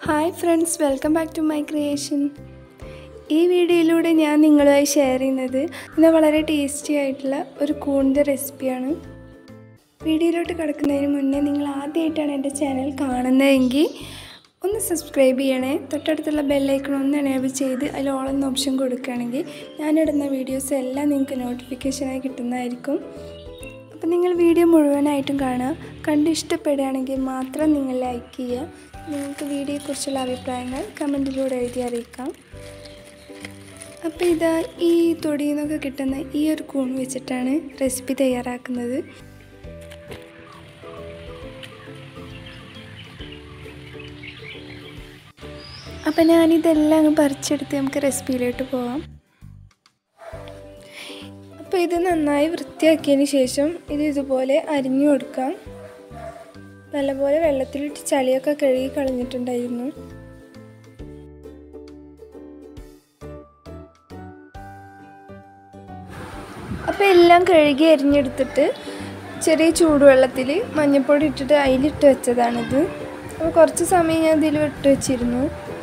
hi friends welcome back to my creation ഈ വീഡിയോയിലൂടെ ഞാൻ നിങ്ങളുമായി ഷെയർ ചെയ്യുന്നത് ഇന്ന് വളരെ ടേസ്റ്റി ആയിട്ടുള്ള ഒരു കൂണിൻ്റെ റെസിപ്പിയാണ് വീഡിയോയിലോട്ട് കിടക്കുന്നതിന് മുന്നേ നിങ്ങൾ ആദ്യമായിട്ടാണ് എൻ്റെ ചാനൽ കാണുന്നതെങ്കിൽ ഒന്ന് സബ്സ്ക്രൈബ് ചെയ്യണേ തൊട്ടടുത്തുള്ള ബെല്ലൈക്കൺ ഒന്ന് എനേബിൾ ചെയ്ത് അതിൽ ഓൾ എന്ന ഓപ്ഷൻ കൊടുക്കുകയാണെങ്കിൽ ഞാനിടുന്ന വീഡിയോസ് എല്ലാം നിങ്ങൾക്ക് നോട്ടിഫിക്കേഷനായി കിട്ടുന്നതായിരിക്കും അപ്പോൾ നിങ്ങൾ വീഡിയോ മുഴുവനായിട്ടും കാണുക കണ്ട് ഇഷ്ടപ്പെടുകയാണെങ്കിൽ മാത്രം നിങ്ങൾ ലൈക്ക് ചെയ്യുക നിങ്ങൾക്ക് വീഡിയോയെക്കുറിച്ചുള്ള അഭിപ്രായങ്ങൾ കമൻറ്റിലൂടെ എഴുതി അറിയിക്കാം അപ്പോൾ ഇതാ ഈ തൊടിയിൽ നിന്നൊക്കെ കിട്ടുന്ന ഈ ഒരു കൂൺ വെച്ചിട്ടാണ് റെസിപ്പി തയ്യാറാക്കുന്നത് അപ്പം ഞാനിതെല്ലാം അങ്ങ് പറിച്ചെടുത്ത് നമുക്ക് റെസിപ്പിയിലോട്ട് പോവാം അപ്പോൾ ഇത് നന്നായി വൃത്തിയാക്കിയതിന് ശേഷം ഇത് ഇതുപോലെ അരിഞ്ഞു കൊടുക്കാം നല്ലപോലെ വെള്ളത്തിലിട്ട് ചളിയൊക്കെ കഴുകി കളഞ്ഞിട്ടുണ്ടായിരുന്നു അപ്പോൾ എല്ലാം കഴുകി അരിഞ്ഞെടുത്തിട്ട് ചെറിയ ചൂടുവെള്ളത്തിൽ മഞ്ഞൾപ്പൊടി ഇട്ടിട്ട് അതിലിട്ട് വെച്ചതാണിത് അപ്പോൾ കുറച്ച് സമയം ഞാൻ ഇതിൽ ഇട്ട് വെച്ചിരുന്നു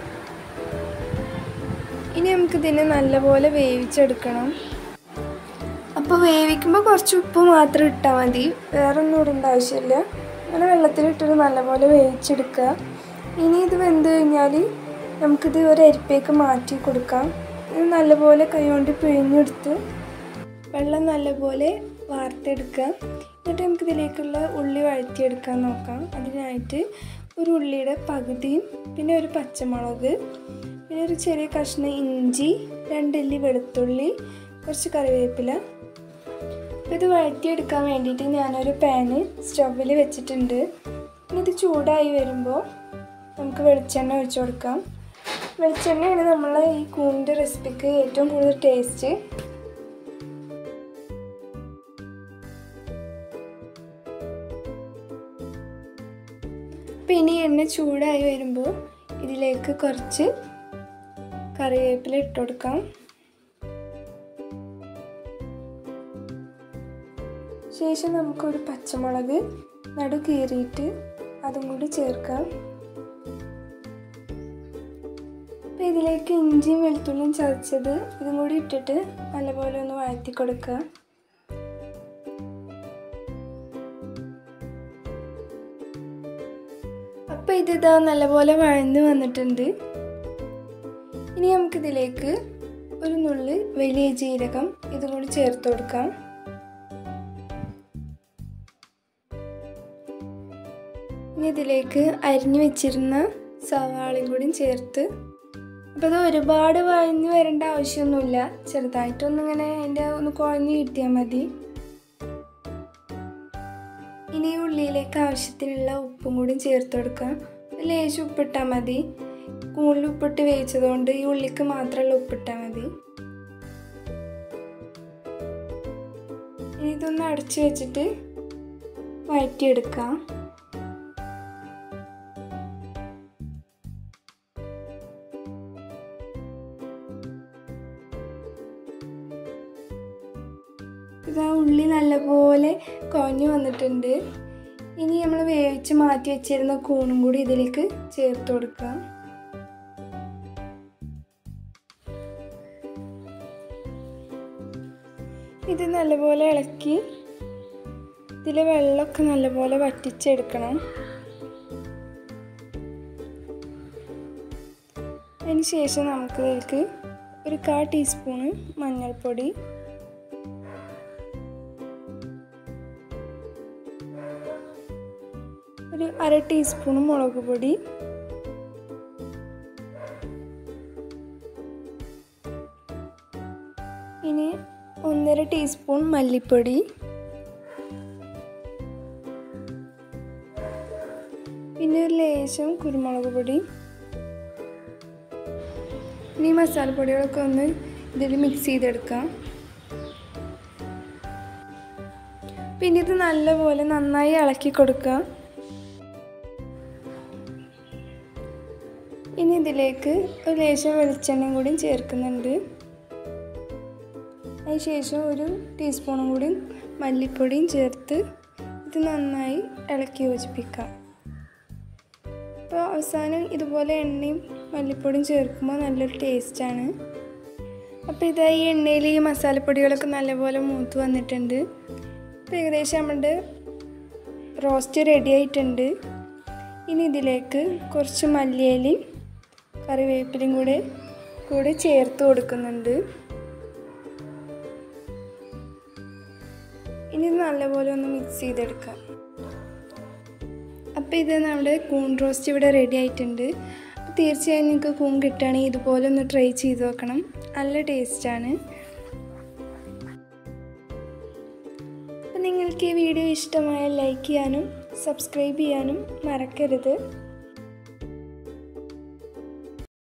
ഇനി നമുക്കിതിനെ നല്ലപോലെ വേവിച്ചെടുക്കണം അപ്പോൾ വേവിക്കുമ്പോൾ കുറച്ച് ഉപ്പ് മാത്രം ഇട്ടാൽ മതി വേറെ ഒന്നും ഇടേണ്ട ആവശ്യമില്ല അങ്ങനെ വെള്ളത്തിലിട്ടിട്ട് നല്ലപോലെ വേവിച്ചെടുക്കുക ഇനി ഇത് വെന്ത് കഴിഞ്ഞാൽ നമുക്കിത് ഒരു അരിപ്പേക്ക് മാറ്റി കൊടുക്കാം ഇത് നല്ലപോലെ കൈകൊണ്ട് പിഴിഞ്ഞെടുത്ത് വെള്ളം നല്ലപോലെ വാർത്തെടുക്കുക എന്നിട്ട് നമുക്കിതിലേക്കുള്ള ഉള്ളി വഴറ്റിയെടുക്കാൻ നോക്കാം അതിനായിട്ട് ഒരു ഉള്ളിയുടെ പകുതിയും പിന്നെ ഒരു പച്ചമുളക് പിന്നെ ഒരു ചെറിയ കഷ്ണം ഇഞ്ചി രണ്ടല്ലി വെളുത്തുള്ളി കുറച്ച് കറിവേപ്പില അപ്പോൾ ഇത് വഴറ്റിയെടുക്കാൻ വേണ്ടിയിട്ട് ഞാനൊരു പാന് സ്റ്റൗവിൽ വെച്ചിട്ടുണ്ട് ഇനി ഇത് ചൂടായി വരുമ്പോൾ നമുക്ക് വെളിച്ചെണ്ണ ഒഴിച്ചു കൊടുക്കാം വെളിച്ചെണ്ണയാണ് നമ്മൾ ഈ കൂണിൻ്റെ റെസിപ്പിക്ക് ഏറ്റവും കൂടുതൽ ടേസ്റ്റ് അപ്പോൾ ഇനി എണ്ണ ചൂടായി വരുമ്പോൾ ഇതിലേക്ക് കുറച്ച് കറിവേപ്പില ഇട്ട് കൊടുക്കാം ശേഷം നമുക്കൊരു പച്ചമുളക് നടു കീറിയിട്ട് അതും കൂടി ചേർക്കാം അപ്പോൾ ഇതിലേക്ക് ഇഞ്ചിയും വെളുത്തുള്ളിയും ചതച്ചത് ഇതും കൂടി ഇട്ടിട്ട് നല്ലപോലെ ഒന്ന് വഴറ്റി കൊടുക്കുക അപ്പോൾ ഇതിതാ നല്ലപോലെ വഴന്ന് വന്നിട്ടുണ്ട് ഇനി നമുക്കിതിലേക്ക് ഒരു നുള്ളി വലിയ ജീരകം ഇതും കൂടി ചേർത്ത് കൊടുക്കാം ഇനി ഇതിലേക്ക് അരിഞ്ഞു വെച്ചിരുന്ന സവാളയും കൂടി ചേർത്ത് അപ്പോൾ അത് ഒരുപാട് വഴഞ്ഞു വരേണ്ട ആവശ്യമൊന്നുമില്ല ചെറുതായിട്ടൊന്നിങ്ങനെ അതിൻ്റെ ഒന്ന് കുഴഞ്ഞ് കിട്ടിയാൽ മതി ഇനി ഉള്ളിയിലേക്ക് ആവശ്യത്തിനുള്ള ഉപ്പും കൂടി ചേർത്ത് കൊടുക്കാം ലേശം ഉപ്പിട്ടാൽ മതി കൂടുതൽ ഉപ്പിട്ട് വേവിച്ചതുകൊണ്ട് ഈ ഉള്ളിക്ക് മാത്രമുള്ള ഉപ്പിട്ടാൽ മതി ഇനി ഇതൊന്ന് അടച്ചു വെച്ചിട്ട് വഴറ്റിയെടുക്കാം ഇതാ ഉള്ളി നല്ലപോലെ കുഴഞ്ഞു വന്നിട്ടുണ്ട് ഇനി നമ്മൾ വേവിച്ച് മാറ്റി വെച്ചിരുന്ന കൂണും കൂടി ഇതിലേക്ക് ചേർത്ത് കൊടുക്കാം ഇത് നല്ലപോലെ ഇളക്കി ഇതിലെ വെള്ളമൊക്കെ നല്ലപോലെ വറ്റിച്ചെടുക്കണം അതിന് ശേഷം നമുക്ക് ഇതിലേക്ക് ഒരു കാ ടീസ്പൂണ് മഞ്ഞൾപ്പൊടി ഒരു അര ടീസ്പൂൺ മുളക് പൊടി ഇനി ഒന്നര ടീസ്പൂൺ മല്ലിപ്പൊടി പിന്നെ ഒരു ലേശം കുരുമുളക് പൊടി ഇനി മസാലപ്പൊടികളൊക്കെ ഒന്ന് ഇതിൽ മിക്സ് ചെയ്തെടുക്കാം പിന്നെ ഇത് നല്ലപോലെ നന്നായി ഇളക്കി കൊടുക്കുക ഇനി ഇതിലേക്ക് ഒരു ലേശം വെളിച്ചെണ്ണയും കൂടി ചേർക്കുന്നുണ്ട് അതിനുശേഷം ഒരു ടീസ്പൂണും കൂടി മല്ലിപ്പൊടിയും ചേർത്ത് ഇത് നന്നായി ഇളക്കി യോജിപ്പിക്കാം അപ്പോൾ അവസാനം ഇതുപോലെ എണ്ണയും മല്ലിപ്പൊടിയും ചേർക്കുമ്പോൾ നല്ലൊരു ടേസ്റ്റാണ് അപ്പോൾ ഇതാ ഈ എണ്ണയിൽ ഈ മസാലപ്പൊടികളൊക്കെ നല്ലപോലെ മൂത്ത് വന്നിട്ടുണ്ട് അപ്പോൾ ഏകദേശം നമ്മുടെ റോസ്റ്റ് റെഡി ആയിട്ടുണ്ട് ഇനി ഇതിലേക്ക് കുറച്ച് മല്ലിയിലയും കറിവേപ്പിലയും കൂടെ കൂടി ചേർത്ത് കൊടുക്കുന്നുണ്ട് ഇനി ഇത് നല്ലപോലെ ഒന്ന് മിക്സ് ചെയ്തെടുക്കാം അപ്പോൾ ഇത് നമ്മുടെ കൂൺ റോസ്റ്റ് ഇവിടെ റെഡി ആയിട്ടുണ്ട് അപ്പോൾ തീർച്ചയായും നിങ്ങൾക്ക് കൂൺ കിട്ടുകയാണെങ്കിൽ ഇതുപോലെ ഒന്ന് ട്രൈ ചെയ്ത് നോക്കണം നല്ല ടേസ്റ്റാണ് അപ്പോൾ നിങ്ങൾക്ക് ഈ വീഡിയോ ഇഷ്ടമായാൽ ലൈക്ക് ചെയ്യാനും സബ്സ്ക്രൈബ് ചെയ്യാനും മറക്കരുത്